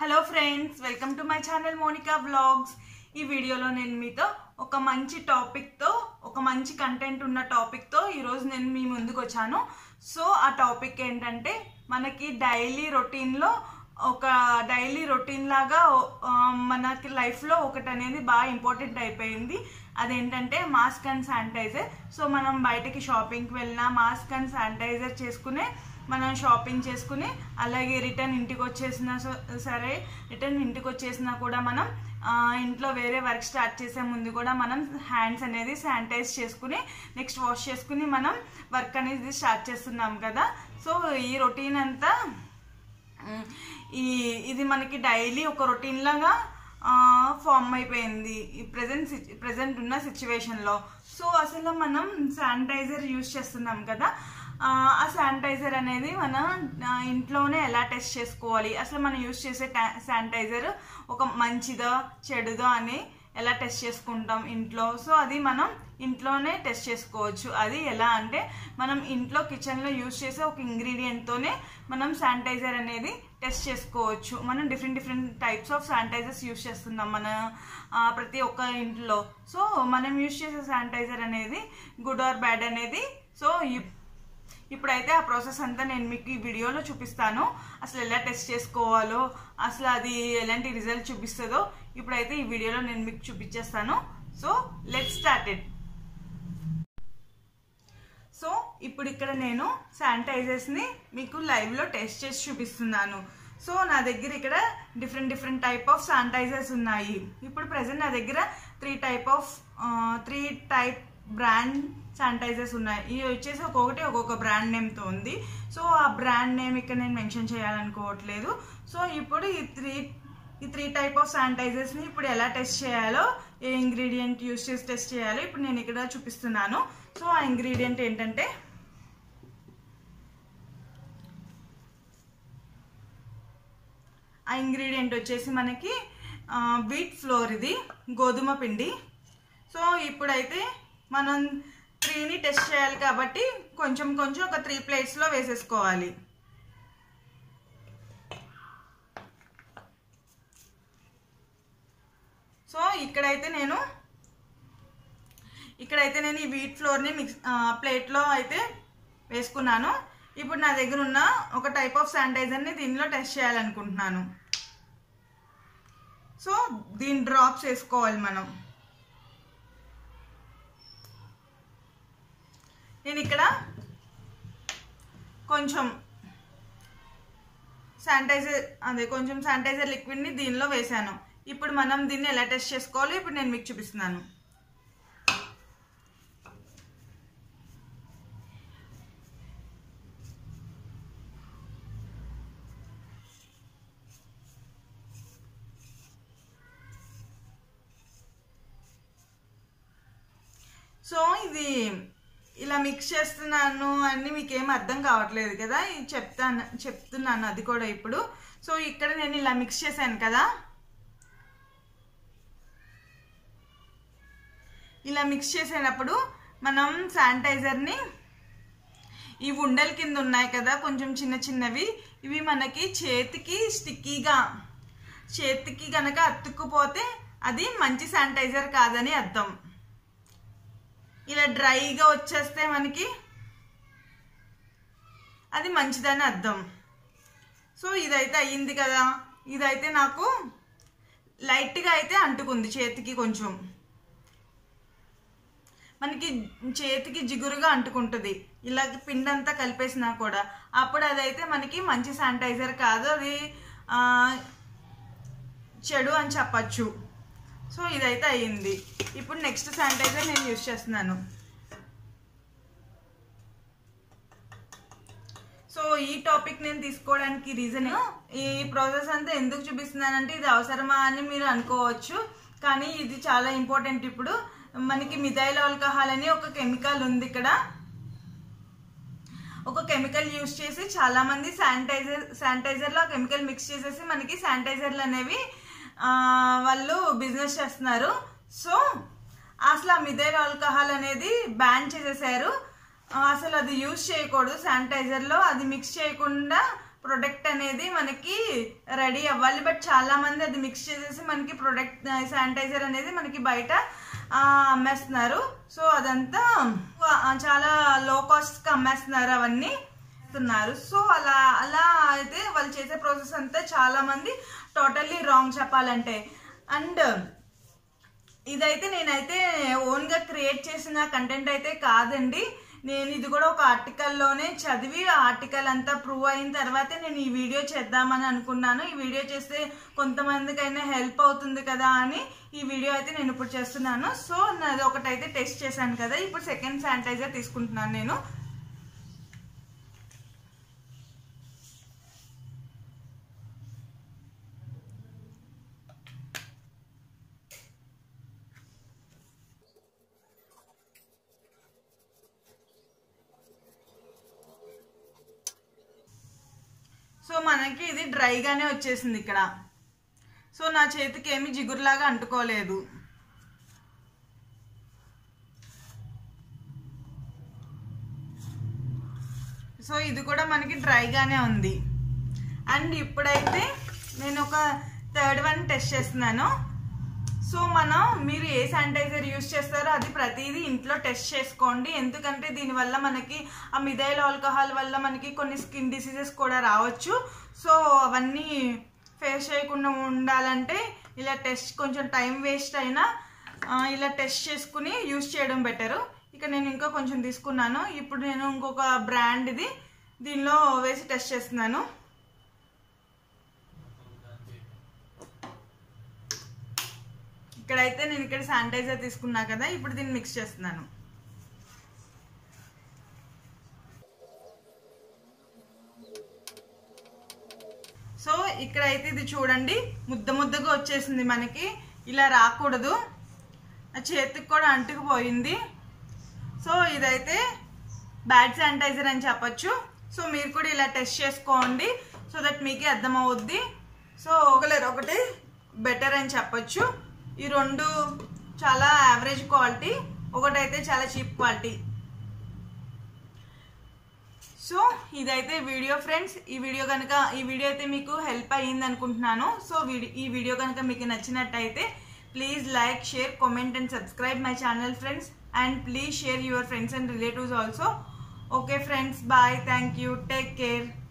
hello friends welcome to my channel Monica vlogs ఈ వీడియోలో నేను మీతో ఒక మంచి టాపిక్తో ఒక మంచి కంటెంట్ ఉన్న టాపిక్తో ఈరోజు నేను మీ ముందుకు వచ్చాను సో ఆ టాపిక్ ఏంటంటే మనకి డైలీ రొటీన్లో ఒక డైలీ రొటీన్ లాగా ఆ, మనకి లైఫ్లో ఒకటి అనేది బాగా ఇంపార్టెంట్ అయిపోయింది అదేంటంటే మాస్క్ అండ్ శానిటైజర్ సో మనం బయటకి షాపింగ్కి వెళ్ళినా మాస్క్ అండ్ శానిటైజర్ చేసుకునే మనం షాపింగ్ చేసుకుని అలాగే రిటర్న్ ఇంటికి వచ్చేసిన సరే రిటర్న్ ఇంటికి వచ్చేసినా కూడా మనం ఆ, ఇంట్లో వేరే వర్క్ స్టార్ట్ చేసే ముందు కూడా మనం హ్యాండ్స్ అనేది శానిటైజ్ చేసుకుని నెక్స్ట్ వాష్ చేసుకుని మనం వర్క్ అనేది స్టార్ట్ చేస్తున్నాం కదా సో ఈ రొటీన్ అంతా ఉమ్, ఈ ఇది మనకి డైలీ ఒక రొటీన్ లాగా ఫామ్ అయిపోయింది ఈ ప్రజెంట్ ప్రజెంట్ ఉన్న సిచ్యువేషన్లో సో అసలు మనం శానిటైజర్ యూజ్ చేస్తున్నాం కదా ఆ, ఆ శానిటైజర్ అనేది మన ఆ, ఇంట్లోనే ఎలా టెస్ట్ చేసుకోవాలి అసలు మనం యూజ్ చేసే శానిటైజర్ ఒక మంచిదో చెడుదో అని ఎలా టెస్ట్ చేసుకుంటాం ఇంట్లో సో అది మనం ఇంట్లోనే టెస్ట్ చేసుకోవచ్చు అది ఎలా అంటే మనం ఇంట్లో కిచెన్లో యూజ్ చేసే ఒక ఇంగ్రీడియంట్తోనే మనం శానిటైజర్ అనేది టెస్ట్ చేసుకోవచ్చు మనం different different types of sanitizers use చేస్తున్నాం మన ఆ, ప్రతి ఒక్క ఇంట్లో సో మనం యూజ్ చేసే శానిటైజర్ అనేది గుడ్ ఆర్ బ్యాడ్ అనేది సో ఇప్- ఇప్పుడైతే ఆ ప్రాసెస్ అంతా నేను మీకు ఈ వీడియోలో చూపిస్తాను అసలు ఎలా టెస్ట్ చేసుకోవాలో అసలు అది ఎలాంటి రిజల్ట్ చూపిస్తుందో ఇప్పుడైతే ఈ వీడియోలో నేను మీకు చూపించేస్తాను సో లెట్ స్టార్టెడ్ సో ఇప్పుడు ఇక్కడ నేను శానిటైజర్స్ని మీకు లైవ్లో టెస్ట్ చేసి చూపిస్తున్నాను సో నా దగ్గర ఇక్కడ different different type of sanitizers ఉన్నాయి ఇప్పుడు ప్రజెంట్ నా దగ్గర three type of three type brand sanitizers ఉన్నాయి ఇవి వచ్చేసి ఒక్కొక్కటి ఒక్కొక్క బ్రాండ్ నేమ్తో ఉంది సో ఆ బ్రాండ్ నేమ్ ఇక్కడ నేను మెన్షన్ చేయాలనుకోవట్లేదు సో ఇప్పుడు ఈ త్రీ ఈ త్రీ టైప్ ఆఫ్ శానిటైజర్స్ని ఇప్పుడు ఎలా టెస్ట్ చేయాలో ఏ ఇంగ్రీడియంట్ యూస్ చేసి టెస్ట్ చేయాలో ఇప్పుడు నేను ఇక్కడ చూపిస్తున్నాను సో ఆ ఇంగ్రీడియంట్ ఏంటంటే ఆ ఇంగ్రీడియంట్ వచ్చేసి మనకి వీట్ ఫ్లోర్ ఇది గోధుమ పిండి సో ఇప్పుడైతే మనం త్రీని టెస్ట్ చేయాలి కాబట్టి కొంచెం కొంచెం ఒక త్రీ ప్లేట్స్లో వేసేసుకోవాలి సో ఇక్కడైతే నేను ఇక్కడైతే నేను ఈ వీట్ ఫ్లోర్ని మిక్స్ ప్లేట్లో అయితే వేసుకున్నాను ఇప్పుడు నా దగ్గర ఉన్న ఒక టైప్ ఆఫ్ శానిటైజర్ని దీనిలో టెస్ట్ చేయాలనుకుంటున్నాను సో దీని డ్రాప్స్ వేసుకోవాలి మనం నేను ఇక్కడ కొంచెం శానిటైజర్ అదే కొంచెం శానిటైజర్ లిక్విడ్ని దీనిలో వేసాను ఇప్పుడు మనం దీన్ని ఎలా టెస్ట్ చేసుకోవాలో ఇప్పుడు నేను మీకు చూపిస్తున్నాను సో ఇది ఇలా మిక్స్ చేస్తున్నాను అని మీకు ఏం అర్థం కావట్లేదు కదా ఇది చెప్తాను చెప్తున్నాను అది కూడా ఇప్పుడు సో ఇక్కడ నేను ఇలా మిక్స్ చేశాను కదా ఇలా మిక్స్ చేసేటప్పుడు మనం శానిటైజర్ని ఈ ఉండల కింద ఉన్నాయి కదా కొంచెం చిన్న చిన్నవి ఇవి మనకి చేతికి స్టిక్కీగా చేతికి గనక అతుక్కుపోతే అది మంచి శానిటైజర్ కాదని అర్థం ఇలా డ్రైగా వచ్చేస్తే మనకి అది మంచిదని అర్థం సో ఇదైతే అయ్యింది కదా ఇదైతే నాకు లైట్గా అయితే అంటుకుంది చేతికి కొంచెం మనకి చేతికి జిగురుగా అంటుకుంటుంది ఇలా పిండి అంతా కలిపేసినా కూడా అప్పుడు అదైతే మనకి మంచి శానిటైజర్ కాదు అది ఆ, చెడు అని చెప్పచ్చు సో ఇదైతే అయ్యింది ఇప్పుడు నెక్స్ట్ శానిటైజర్ నేను యూజ్ చేస్తున్నాను సో ఈ టాపిక్ నేను తీసుకోవడానికి రీజన్ ఈ ప్రాసెస్ అంతా ఎందుకు చూపిస్తున్నానంటే ఇది అవసరమా అని మీరు అనుకోవచ్చు కానీ ఇది చాలా ఇంపార్టెంట్ ఇప్పుడు మనకి మిథైల్ ఆల్కహాల్ అని ఒక కెమికల్ ఉంది ఇక్కడ ఒక కెమికల్ యూస్ చేసి చాలా మంది శానిటైజర్ శానిటైజర్లో ఆ కెమికల్ మిక్స్ చేసేసి మనకి శానిటైజర్లు అనేవి ఆ, వాళ్ళు బిజినెస్ చేస్తున్నారు సో అసలు ఆ మిథైల్ ఆల్కహాల్ అనేది బ్యాన్ చేసేసారు ఆ, అసలు అది యూజ్ చేయకూడదు శానిటైజర్లో అది మిక్స్ చేయకుండా ప్రొడక్ట్ అనేది మనకి రెడీ అవ్వాలి బట్ చాలా మంది అది మిక్స్ చేసేసి మనకి ప్రొడక్ట్ శానిటైజర్ అనేది మనకి బయట ఆ, అమ్మేస్తున్నారు సో అదంతా ఆ, చాలా లో కాస్ట్కి అమ్మేస్తున్నారు అవన్నీ చేస్తున్నారు సో అలా అలా అయితే వాళ్ళు చేసే ప్రాసెస్ అంతా చాలా మంది టోటల్లీ రాంగ్ చెప్పాలంటే అండ్ ఇదైతే నేనైతే ఓన్గా క్రియేట్ చేసిన కంటెంట్ అయితే కాదండి నేను ఇది కూడా ఒక ఆర్టికల్లోనే చదివి ఆ ఆర్టికల్ అంతా ప్రూవ్ అయిన తర్వాతే నేను ఈ వీడియో చేద్దామని అనుకున్నాను ఈ వీడియో చేస్తే కొంతమందికైనా హెల్ప్ అవుతుంది కదా అని ఈ వీడియో అయితే నేను ఇప్పుడు చేస్తున్నాను సో నాది ఒకటైతే టెస్ట్ చేశాను కదా ఇప్పుడు సెకండ్ శానిటైజర్ తీసుకుంటున్నాను నేను సో మనకి ఇది డ్రైగానే వచ్చేసింది ఇక్కడ సో నా చేతికి ఏమి జిగురులాగా అంటుకోలేదు సో ఇది కూడా మనకి డ్రైగానే ఉంది అండ్ ఇప్పుడైతే నేను ఒక థర్డ్ వన్ టెస్ట్ చేస్తున్నాను సో మనం మీరు ఏ శానిటైజర్ యూస్ చేస్తారో అది ప్రతిదీ ఇంట్లో టెస్ట్ చేసుకోండి ఎందుకంటే దీనివల్ల మనకి ఆ మిథైల్ ఆల్కహాల్ వల్ల మనకి కొన్ని స్కిన్ డిసీజెస్ కూడా రావచ్చు సో అవన్నీ ఫేస్ చేయకుండా ఉండాలంటే ఇలా టెస్ట్ కొంచెం టైం వేస్ట్ అయినా ఆ, ఇలా టెస్ట్ చేసుకుని యూస్ చేయడం బెటరు ఇక నేను ఇంకా కొంచెం తీసుకున్నాను ఇప్పుడు నేను ఇంకొక బ్రాండ్ది దీనిలో వేసి టెస్ట్ చేస్తున్నాను ఇక్కడైతే నేను ఇక్కడ శానిటైజర్ తీసుకున్నా కదా ఇప్పుడు దీన్ని మిక్స్ చేస్తున్నాను సో ఇక్కడైతే ఇది చూడండి ముద్ద ముద్దగా వచ్చేసింది మనకి ఇలా రాకూడదు ఆ చేతికి కూడా అంటుకుపోయింది సో ఇదైతే బ్యాడ్ శానిటైజర్ అని చెప్పొచ్చు సో మీరు కూడా ఇలా టెస్ట్ చేసుకోండి సో దట్ మీకే అర్థమవుద్ది సో ఒకలేరు ఒకటి బెటర్ అని చెప్పొచ్చు ఈ రెండు చాలా యావరేజ్ క్వాలిటీ ఒకటైతే చాలా చీప్ క్వాలిటీ సో ఇదైతే వీడియో ఫ్రెండ్స్ ఈ వీడియో కనుక ఈ వీడియో అయితే మీకు హెల్ప్ అయ్యింది అనుకుంటున్నాను సో వీడి ఈ వీడియో కనుక మీకు నచ్చినట్టయితే please like share comment and subscribe my channel friends and please share your friends and relatives also okay friends bye thank you take care